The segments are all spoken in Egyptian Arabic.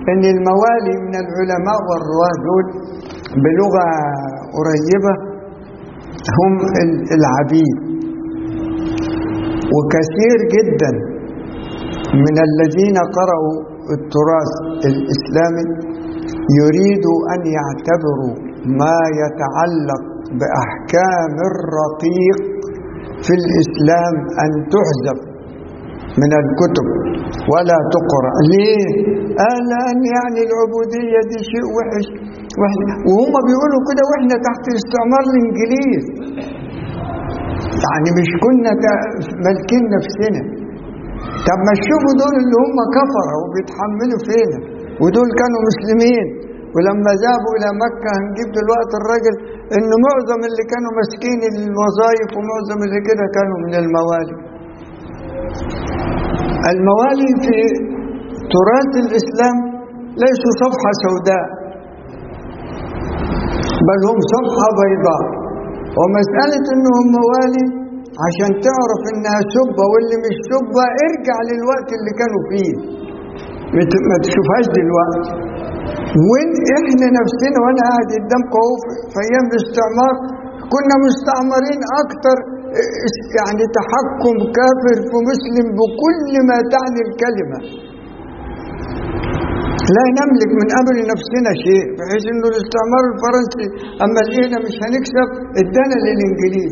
ان الموالي من العلماء والرواه دول بلغة قريبة هم ال- العبيد وكثير جدا من الذين قرأوا التراث الإسلامي يريدوا أن يعتبروا ما يتعلق بأحكام الرقيق في الإسلام أن تحذف من الكتب ولا تقرأ ليه؟ قال لأن يعني العبودية دي شيء وحش وإحنا وهم بيقولوا كده وإحنا تحت استعمار الإنجليز يعني مش كنا تا- مالكين نفسنا طب ما تشوفوا دول اللي هم كفرة وبيتحملوا فينا ودول كانوا مسلمين ولما ذهبوا إلى مكة هنجيب دلوقتي الراجل إن معظم اللي كانوا ماسكين الوظائف ومعظم اللي كده كانوا من الموالي الموالي في تراث الإسلام ليسوا صفحة سوداء بل هم صفحة بيضاء ومسألة انهم موالي عشان تعرف انها سبة واللي مش سبة ارجع للوقت اللي كانوا فيه مت- ما تشوفهاش دلوقتي وين احنا نفسنا وانا قاعد قدامكم اهو في- في ايام الاستعمار كنا مستعمرين اكتر اه، يعني تحكم كافر في مسلم بكل ما تعني الكلمه لا نملك من امر نفسنا شيء بحيث انه الاستعمار الفرنسي اما لقينا مش هنكسب ادانا للانجليز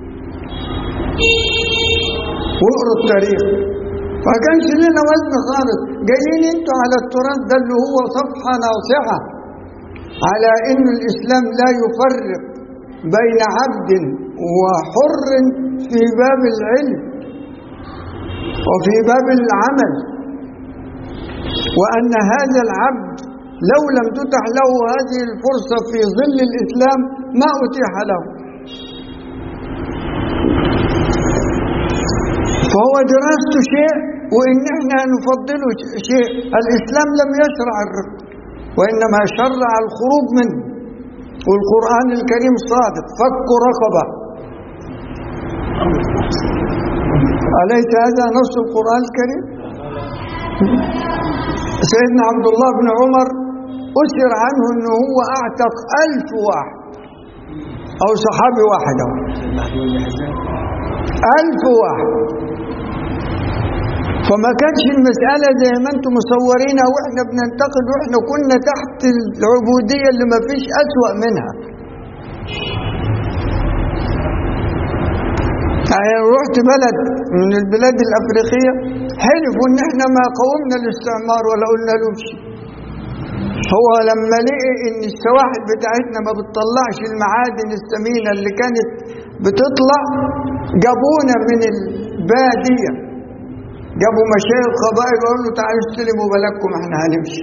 واقروا التاريخ ما كانش لنا وزن خالص جايين انتوا على التراث ده اللي هو صفحه ناصعه على ان الاسلام لا يفرق بين عبد وحر في باب العلم وفي باب العمل وأن هذا العبد لو لم تتح له هذه الفرصة في ظل الإسلام ما أتيح له فهو دراسته شيء وإن احنا نفضله شيء الإسلام لم يشرع الرق وإنما شرع الخروج منه والقرآن الكريم صادق فك رقبة أليس هذا نص القرآن الكريم؟ سيدنا عبد الله بن عمر أسر عنه أنه هو أعتق ألف واحد أو صحابي واحد أهو. ألف واحد فما كانش المسألة زي ما انتم مصورينها واحنا بننتقد واحنا كنا تحت العبودية اللي ما فيش أسوأ منها يعني رحت بلد من البلاد الأفريقية حلفوا إن إحنا ما قاومنا الاستعمار ولا قلنا له شيء هو لما لقي إن السواحل بتاعتنا ما بتطلعش المعادن الثمينة اللي كانت بتطلع جابونا من البادية جابوا مشايخ قبائل وقالوا له تعالوا استلموا بلدكم احنا هنمشي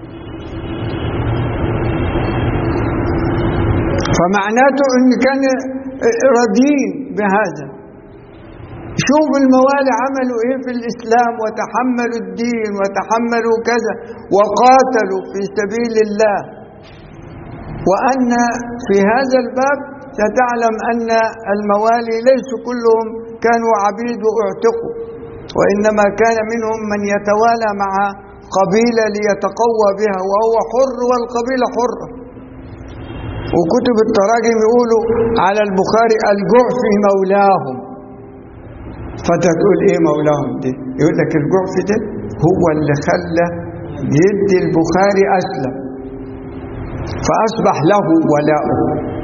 فمعناته ان كان راضيين بهذا شوف الموالي عملوا ايه في الاسلام وتحملوا الدين وتحملوا كذا وقاتلوا في سبيل الله وان في هذا الباب ستعلم ان الموالي ليسوا كلهم كانوا عبيد واعتقوا وانما كان منهم من يتوالى مع قبيله ليتقوى بها وهو حر والقبيله حره وكتب التراجم يقولوا على البخاري الجعفي مولاهم فتقول ايه مولاهم دي يقول لك الجعفي ده هو اللي خلى جد البخاري اسلم فاصبح له ولاؤه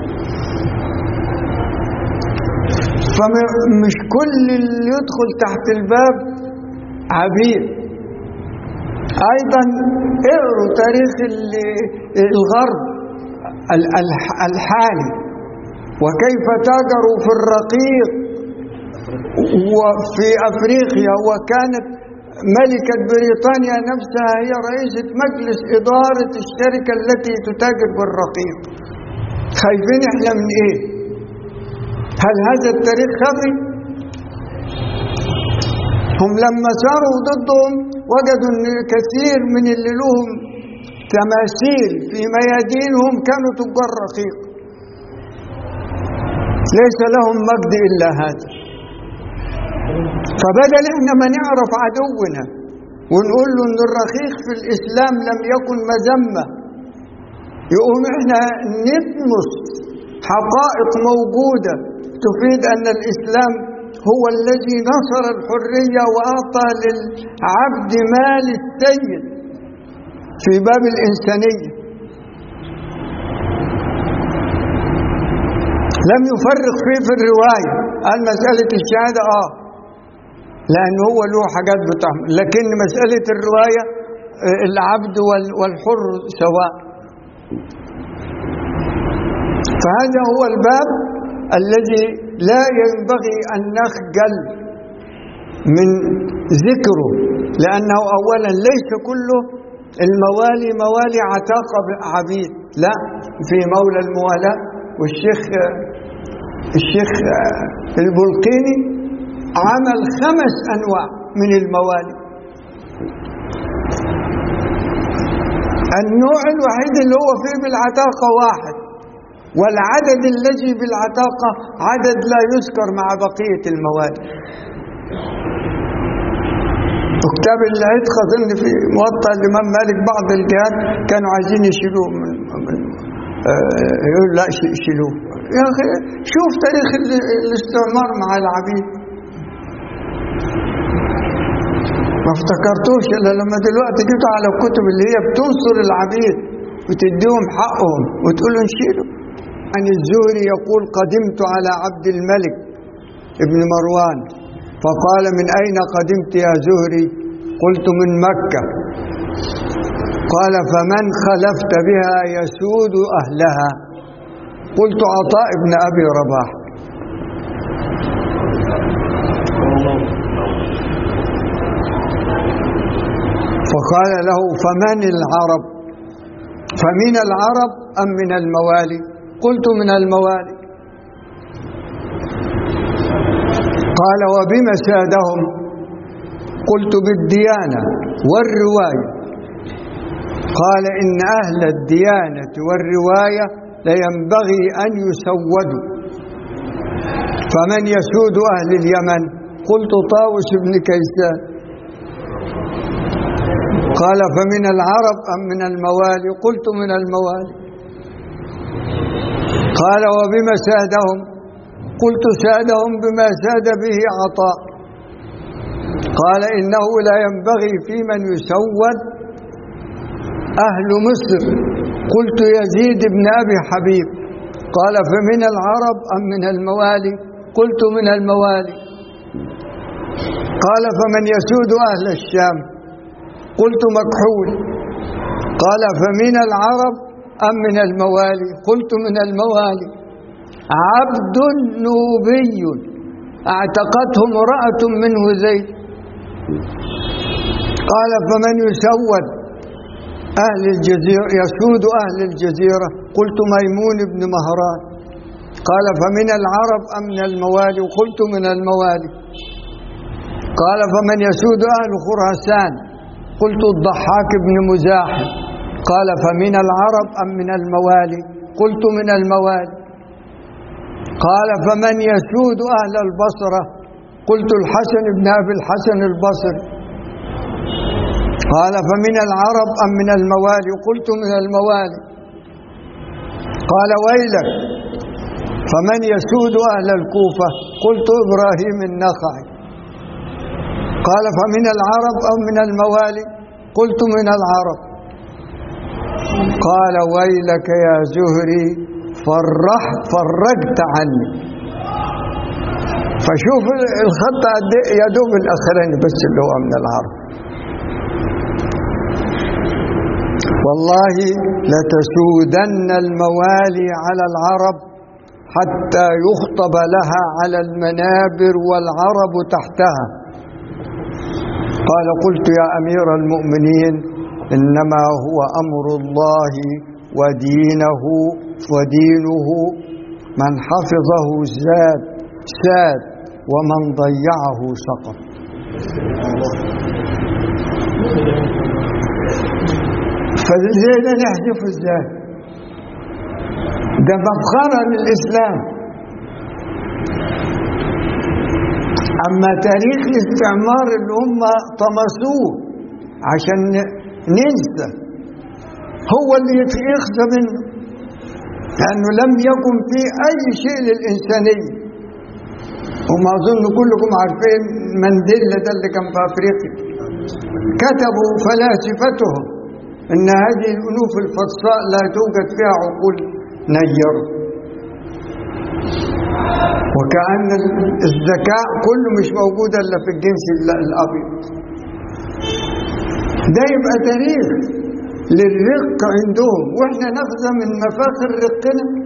فمش كل اللي يدخل تحت الباب عبيد ايضا اقروا تاريخ الغرب الحالي وكيف تاجروا في الرقيق وفي افريقيا وكانت ملكة بريطانيا نفسها هي رئيسة مجلس إدارة الشركة التي تتاجر بالرقيق خايفين احنا من ايه هل هذا التاريخ خفي هم لما صاروا ضدهم وجدوا ان كثير من اللي لهم تماثيل في ميادينهم كانوا تجار رقيق ليس لهم مجد الا هذا فبدل احنا ما نعرف عدونا ونقول له ان الرقيق في الاسلام لم يكن مذمه يقوم احنا نطمس حقائق موجوده تفيد ان الاسلام هو الذي نصر الحريه واعطى للعبد مال السيد في باب الانسانيه لم يفرق فيه في الروايه قال مساله الشهاده اه لأن هو له حاجات بتعمل لكن مسألة الرواية آه، العبد وال- والحر سواء فهذا هو الباب الذي لا ينبغي أن نخجل من ذكره لأنه أولا ليس كله الموالي موالي عتاقة عبيد لا في مولى الموالاة والشيخ الشيخ البلقيني عمل خمس أنواع من الموالي النوع الوحيد اللي هو فيه بالعتاقة واحد والعدد الذي بالعتاقة عدد لا يذكر مع بقية الموالي كتاب العتق اظن في موطأ الامام مالك بعض الجهات كانوا عايزين يشيلوه من, من آه، يقول لا ش- شيلوه يا اخي شوف تاريخ ال- الاستعمار مع العبيد ما افتكرتوش الا لما دلوقتي جيتوا على الكتب اللي هي بتنصر العبيد وتديهم حقهم وتقول له نشيله عن الزهري يقول قدمت على عبد الملك ابن مروان فقال من أين قدمت يا زهري قلت من مكة قال فمن خلفت بها يسود أهلها قلت عطاء بن أبي رباح فقال له فمن العرب فمن العرب أم من الموالي قلت من الموالي قال وبما سادهم قلت بالديانة والرواية قال إن أهل الديانة والرواية لينبغي أن يسودوا فمن يسود أهل اليمن قلت طاوس بن كيسان قال فمن العرب أم من الموالي قلت من الموالي قال وبما سادهم قلت سادهم بما ساد به عطاء قال إنه لا ينبغي في من يسود أهل مصر قلت يزيد بن أبي حبيب قال فمن العرب أم من الموالي قلت من الموالي قال فمن يسود أهل الشام قلت مكحول قال فمن العرب أم من الموالي قلت من الموالي عبد نوبي اعتقته امرأة من هذيل قال فمن يسود أهل الجزيرة يسود أهل الجزيرة قلت ميمون بن مهران قال فمن العرب أم من الموالي قلت من الموالي قال فمن يسود أهل خراسان قلت الضحاك بن مزاحم قال فمن العرب أم من الموالي قلت من الموالي قال فمن يسود أهل البصرة قلت الحسن بن أبي الحسن البصري قال فمن العرب أم من الموالي قلت من الموالي قال ويلك فمن يسود أهل الكوفة قلت إبراهيم النخعي قال فمن العرب أم من الموالي قلت من العرب قال ويلك يا زهري فرح فرجت عني فشوف الخط قد إيه يا دوب الاخراني بس اللي هو من العرب والله لتسودن الموالي على العرب حتى يخطب لها على المنابر والعرب تحتها قال قلت يا امير المؤمنين انما هو امر الله ودينه ودينه من حفظه زاد ساد ومن ضيعه سقط فازاي ده نحذفه ازاي ده مفخرة للإسلام أما تاريخ الاستعمار اللي هم طمسوه عشان ننسى هو اللي يخزى منه لأنه لم يكن فيه أي شيء للإنسانية وما أظن كلكم عارفين مانديلا ده اللي كان في أفريقيا كتبوا فلاسفتهم ان هذه الانوف الفصاء لا توجد فيها عقول نيره وكأن الذكاء كله مش موجود الا في الجنس الابيض ده يبقى تاريخ للرق عندهم واحنا ناخذ من مفاخر رقنا